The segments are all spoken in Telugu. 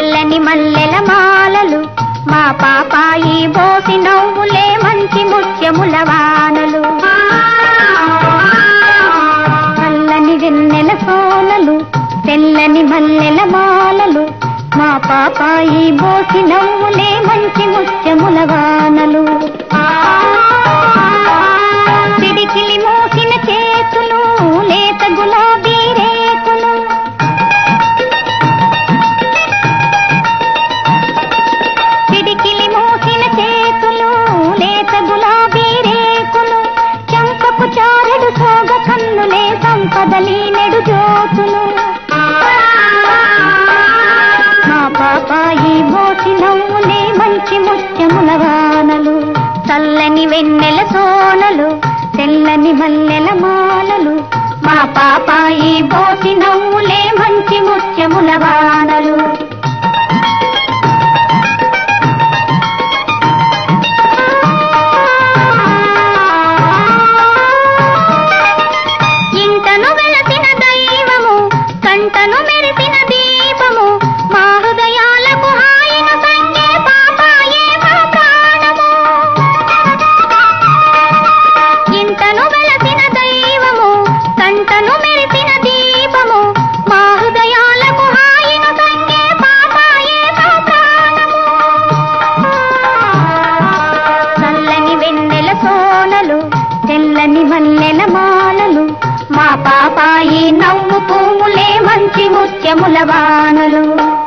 తెల్లని మల్లెల మాలలు మా పాపాయి బోసి నవ్వులే మంచి ముత్యముల వానలు చల్లని వెన్నెల సోనలు తెల్లని మల్లెల మాలలు మా పాపాయి బోసి నవ్వులే మంచి ముత్యముల వానలు పిడికిలి మోసిన చేతులు లేత గులాబీ రేకులు పిడికిలి మోసిన చేతులు లేత గులాబీ రేకులు చంపపు చారడు సోగ కన్నులే సంపదలి నెడు జ్యోతులు మా పాపాయి బోసి నవ్వులే మంచి ముత్యముల వానలు చల్లని వెన్నెల సోనలు తెల్లని మల్లెల మాలలు మా పాపాయి బోసి నవ్వులే మంచి ముత్యముల వానలు ఇంటను వెలసిన దైవము కంటను మెరిసిన దీపము మా హృదయాలకు హాయిన సంగే పాపాయే మా ప్రాణము ఇంటను వెలసిన దైవము కంటను మెరిసిన దీపము మా హృదయాలకు హాయిన సంగే పాపాయే మా ప్రాణము చల్లని వెన్నెల సోనలు తెల్లని మల్లెల మాలలు మా పాపాయి నవ్వు పువ్వులే మంచి ముత్యముల వానలు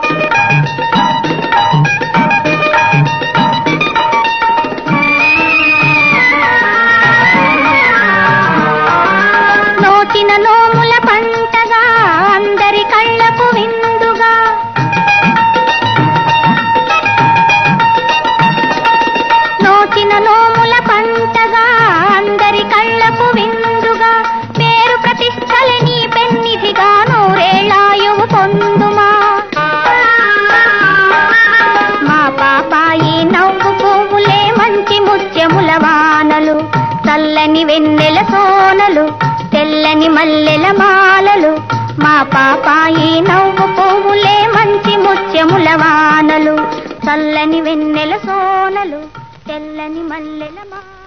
నోచిన నోముల పంటగా అందరి కళ్ళకు విందుగా నోచిన నోముల పంటగా అందరి కళ్ళకు విందుగా పేరు ప్రతిష్టలు నీ పెన్నిధిగా నూరేళ్ళాయువు పొందుమా మా పాపాయి నవ్వు పువ్వులే మంచి ముత్యముల వానలు చల్లని వెన్నెల సోనలు తెల్లని మల్లెల మాలలు మా పాపాయి నవ్వు పువ్వులే మంచి ముత్యముల వానలు చల్లని వెన్నెల సోనలు తెల్లని మల్లెల మాలలు